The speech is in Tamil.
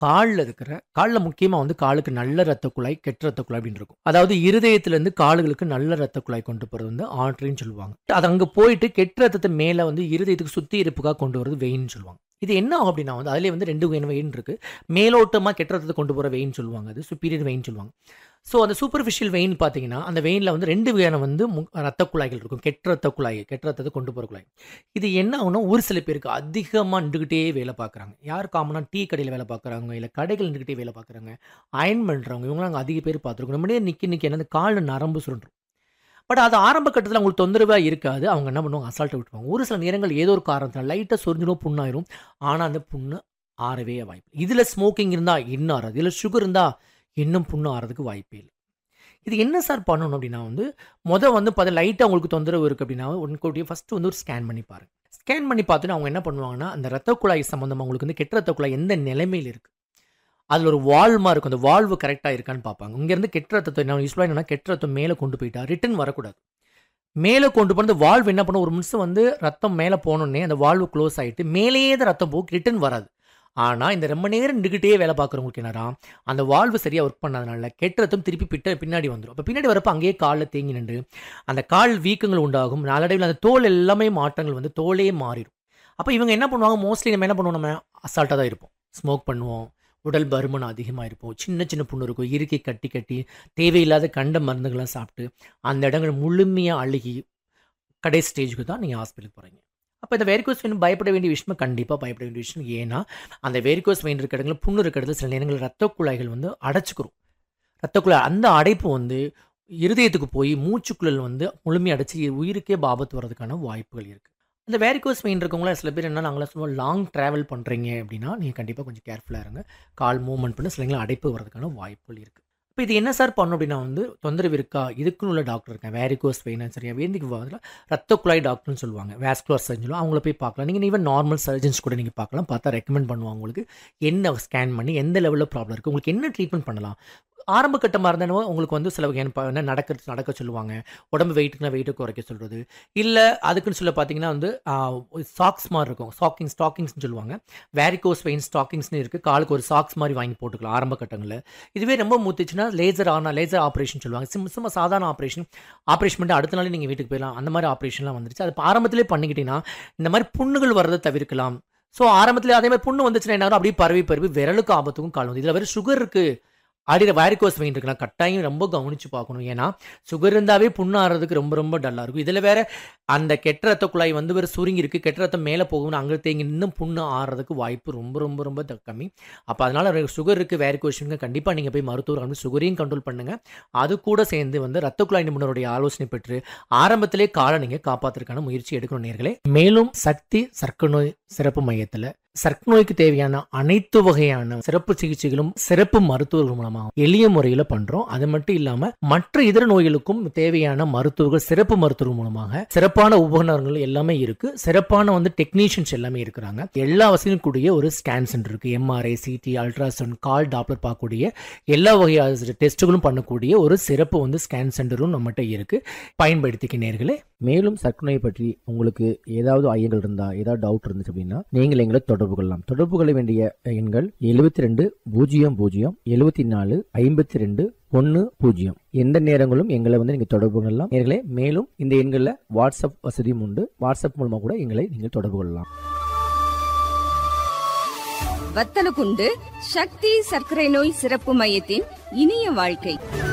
காலில் இருக்கிற காலில் முக்கியமாக வந்து காலுக்கு நல்ல ரத்த குழாய் கெட்ட ரத்த குழாய் அப்படின்னு இருக்கும் அதாவது இருதயத்திலேருந்து காலுகளுக்கு நல்ல ரத்த குழாய் கொண்டு போகிறது வந்து ஆர்டரின்னு சொல்லுவாங்க அது அங்கே போயிட்டு கெட்ட ரத்தத்தை மேலே வந்து இருதயத்துக்கு சுத்தி இருப்புக்காக கொண்டு வரது வெயின்னு சொல்லுவாங்க இது என்ன ஆகும் அப்படின்னா வந்து அதிலே வந்து ரெண்டு வகையான வெயின் இருக்கு மேலோட்டமாக கெட்ட ரத்தத்தை கொண்டு போகிற வெயின் சொல்லுவாங்க அது சுப்பீரியர் வெயின் சொல்லுவாங்க ஸோ அந்த சூப்பர்ஃபிஷியல் வெயின் பார்த்தீங்கன்னா அந்த வெயினில் வந்து ரெண்டு வகையான வந்து மு- ரத்த குழாய்கள் இருக்கும் கெட்ட ரத்த குழாய் கெட்ட ரத்தத்தை கொண்டு போகிற குழாய் இது என்ன ஆகும்னா ஒரு சில பேருக்கு அதிகமாக நின்றுக்கிட்டே வேலை பார்க்குறாங்க யார் காமனாக டீ கடையில் வேலை பார்க்குறாங்க இல்லை கடைகள் நின்றுக்கிட்டே வேலை பார்க்குறாங்க அயன் பண்ணுறவங்க இவங்களாம் அங்கே அதிக பேர் பார்த்துருக்கோம் நம்மளே நிற்கி நிற்கி என்ன காலில் நரம்பு சுருண்டும் பட் அது ஆரம்ப கட்டத்தில் அவங்களுக்கு தொந்தரவாக இருக்காது அவங்க என்ன பண்ணுவாங்க அசால்ட்டை விட்டுருவாங்க ஒரு சில நேரங்கள் ஏதோ ஒரு காரணத்தில் லைட்டாக சொரிஞ்சிடும் புண்ணாயிரும் ஆனால் அந்த புண்ணு ஆறவே வாய்ப்பு இதில் ஸ்மோக்கிங் இருந்தால் இன்னும் ஆறாது இதில் சுகர் இருந்தால் இன்னும் புண்ணு ஆறதுக்கு வாய்ப்பே இல்லை இது என்ன சார் பண்ணணும் அப்படின்னா வந்து மொதல் வந்து பார்த்து லைட்டாக உங்களுக்கு தொந்தரவு இருக்குது அப்படின்னா உங்களுடைய ஃபஸ்ட்டு வந்து ஒரு ஸ்கேன் பண்ணி பாருங்க ஸ்கேன் பண்ணி பார்த்துட்டு அவங்க என்ன பண்ணுவாங்கன்னா அந்த ரத்த குழாய் சம்மந்தமாக உங்களுக்கு வந்து கெட்ட ரத்த குழாய் எந்த நிலைமையில் இருக்குது அதில் ஒரு வால்மா இருக்கும் அந்த வால்வு கரெக்டாக இருக்கான்னு பார்ப்பாங்க இங்கேருந்து கெட்ட ரத்தத்தை நான் யூஸ்வலாக என்னன்னா கெட்ட ரத்தம் மேலே கொண்டு போயிட்டா ரிட்டன் வரக்கூடாது மேலே கொண்டு போன வால்வு என்ன பண்ணும் ஒரு நிமிஷம் வந்து ரத்தம் மேலே போனோடனே அந்த வால்வு க்ளோஸ் ஆகிட்டு மேலேயே தான் ரத்தம் போகும் ரிட்டன் வராது ஆனால் இந்த ரொம்ப நேரம் நின்றுக்கிட்டே வேலை பார்க்குறவங்களுக்கு என்னடா அந்த வால்வு சரியாக ஒர்க் பண்ணாதனால கெட்ட ரத்தம் திருப்பி பிட்ட பின்னாடி வந்துடும் அப்போ பின்னாடி வரப்போ அங்கேயே காலில் தேங்கி நின்று அந்த கால் வீக்கங்கள் உண்டாகும் நாளடைவில் அந்த தோல் எல்லாமே மாற்றங்கள் வந்து தோலே மாறிடும் அப்போ இவங்க என்ன பண்ணுவாங்க மோஸ்ட்லி நம்ம என்ன பண்ணுவோம் நம்ம அசால்ட்டாக தான் இருப்போம் ஸ்மோக் பண்ணுவோம் உடல் பருமன் அதிகமாக இருப்போம் சின்ன சின்ன புண்ணு இருக்கும் இறுக்கி கட்டி கட்டி தேவையில்லாத கண்ட மருந்துகள்லாம் சாப்பிட்டு அந்த இடங்கள் முழுமையாக அழுகி கடை ஸ்டேஜுக்கு தான் நீங்கள் ஹாஸ்பிட்டலுக்கு போகிறீங்க அப்போ இந்த வேரிகோஸ் வெயின் பயப்பட வேண்டிய விஷயம் கண்டிப்பாக பயப்பட வேண்டிய விஷயம் ஏன்னா அந்த வேரிகோஸ் வெயின் இருக்கிற இடத்துல புண்ணு இருக்கிற இடத்துல சில நேரங்களில் ரத்த குழாய்கள் வந்து அடைச்சிக்கிறோம் ரத்த குழாய் அந்த அடைப்பு வந்து இருதயத்துக்கு போய் மூச்சுக்குழல் வந்து முழுமையாக அடைச்சி உயிருக்கே பாபத்து வர்றதுக்கான வாய்ப்புகள் இருக்குது இந்த வேரிகோஸ் வெயின் இருக்கவங்கள சில பேர் என்ன நாங்களாம் சொல்லுவோம் லாங் ட்ராவல் பண்ணுறீங்க அப்படின்னா நீங்கள் கண்டிப்பாக கொஞ்சம் கேர்ஃபுல்லாக இருங்க கால் மூவ்மெண்ட் பண்ணி சில நேரங்களில் அடைப்பு வர்றதுக்கான வாய்ப்புகள் இருக்குது இப்போ இது என்ன சார் பண்ணும் அப்படின்னா வந்து தொந்தரவு இருக்கா இதுக்குன்னு உள்ள டாக்டர் இருக்கேன் வேரிகோஸ் வெயின் சரியா வேந்திக்கு பதில் ரத்த குழாய் டாக்டர்னு சொல்லுவாங்க வேஸ்குலர் சர்ஜன் அவங்கள போய் பார்க்கலாம் நீங்கள் ஈவன் நார்மல் சர்ஜன்ஸ் கூட நீங்கள் பார்க்கலாம் பார்த்தா ரெக்கமெண்ட் பண்ணுவாங்க உங்களுக்கு என்ன ஸ்கேன் பண்ணி எந்த லெவலில் ப்ராப்ளம் இருக்குது உங்களுக்கு என்ன ட்ரீட்மெண்ட் பண்ணலாம் ஆரம்ப கட்டமாக இருந்தாலும் உங்களுக்கு வந்து சில வகையான ப- என்ன நடக்க நடக்க சொல்லுவாங்க உடம்பு வெயிட்டுக்குனா வெயிட்டு குறைக்க சொல்கிறது இல்லை அதுக்குன்னு சொல்ல பார்த்தீங்கன்னா வந்து சாக்ஸ் மாதிரி இருக்கும் சாக்கிங் ஸ்டாக்கிங்ஸ்னு சொல்லுவாங்க வேரிகோஸ் வெயின் ஸ்டாக்கிங்ஸ்னு இருக்குது காலுக்கு ஒரு சாக்ஸ் மாதிரி வாங்கி போட்டுக்கலாம் ஆரம்ப கட்டங்களில் இதுவே ரொம்ப மூத்துச்சுன்னா லேசர் ஆனால் லேசர் ஆப்ரேஷன் சொல்லுவாங்க சிம் சும்மா சாதாரண ஆப்ரேஷன் ஆப்ரேஷன் பண்ணிட்டு அடுத்த நாளே நீங்கள் வீட்டுக்கு போயிடலாம் அந்த மாதிரி ஆப்ரேஷன்லாம் வந்துருச்சு அது ஆரம்பத்திலே பண்ணிக்கிட்டீங்கன்னா இந்த மாதிரி புண்ணுகள் வர்றதை தவிர்க்கலாம் ஸோ ஆரம்பத்தில் அதே மாதிரி புண்ணு வந்துச்சுன்னா என்ன ஆகும்? அப்படியே பரவி பரவி விரலுக்கு ஆபத்துக்கும் கால் வந்து இதில் வேறு சுகர் இருக்குது அடியில் வேரிகோஸ் வெயின் இருக்குன்னா கட்டாயம் ரொம்ப கவனிச்சு பார்க்கணும் ஏன்னா சுகர் இருந்தாவே புண்ணு ஆறதுக்கு ரொம்ப ரொம்ப டல்லாக இருக்கும் இதில் வேற அந்த கெட்ட ரத்த குழாய் வந்து வேறு சுருங்கி இருக்கு கெட்ட ரத்தம் மேலே போகணும் அங்கே தேங்கி இன்னும் புண்ணு ஆறதுக்கு வாய்ப்பு ரொம்ப ரொம்ப ரொம்ப த- கம்மி அப்போ அதனால சுகர் இருக்கு வேரிகோஷனுங்க கண்டிப்பாக நீங்கள் போய் மருத்துவர் வந்து சுகரையும் கண்ட்ரோல் பண்ணுங்க அது கூட சேர்ந்து வந்து ரத்த குழாய் நிபுணருடைய ஆலோசனை பெற்று ஆரம்பத்திலே காலை நீங்கள் காப்பாத்துறதுக்கான முயற்சி எடுக்கணும் நேர்களே மேலும் சக்தி சர்க்கரை நோய் சிறப்பு மையத்தில் சர்க்கரை நோய்க்கு தேவையான அனைத்து வகையான சிறப்பு சிகிச்சைகளும் சிறப்பு மருத்துவர்கள் மூலமா எளிய முறையில் பண்றோம் அது மட்டும் இல்லாம மற்ற இதர நோய்களுக்கும் தேவையான மருத்துவர்கள் சிறப்பு மருத்துவர்கள் மூலமாக சிறப்பான உபகரணங்கள் எல்லாமே இருக்கு சிறப்பான வந்து டெக்னீஷியன்ஸ் எல்லாமே இருக்கிறாங்க எல்லா வசதியும் கூடிய ஒரு ஸ்கேன் சென்டர் இருக்கு எம்ஆர்ஐ சிடி அல்ட்ராசவுண்ட் கால் டாப்லர் பார்க்கக்கூடிய எல்லா வகையான டெஸ்ட்டுகளும் பண்ணக்கூடிய ஒரு சிறப்பு வந்து ஸ்கேன் சென்டரும் நம்மகிட்ட இருக்கு பயன்படுத்திக்க நேர்களே மேலும் சர்க்கரை நோயை பற்றி உங்களுக்கு ஏதாவது ஐயங்கள் இருந்தா ஏதாவது டவுட் இருந்துச்சு அப்படின்னா நீங்கள் எங்களை தொடர்பு கொள்ளலாம் தொடர்பு கொள்ள வேண்டிய எண்கள் எழுபத்தி ரெண்டு பூஜ்ஜியம் பூஜ்ஜியம் எழுபத்தி நாலு ஐம்பத்தி ரெண்டு ஒன்று பூஜ்ஜியம் எந்த நேரங்களும் எங்களை வந்து நீங்கள் தொடர்பு கொள்ளலாம் நேர்களே மேலும் இந்த எண்களில் வாட்ஸ்அப் வசதியும் உண்டு வாட்ஸ்அப் மூலமாக கூட எங்களை நீங்கள் தொடர்பு கொள்ளலாம் வத்தலகுண்டு சக்தி சர்க்கரை நோய் சிறப்பு மையத்தின் இனிய வாழ்க்கை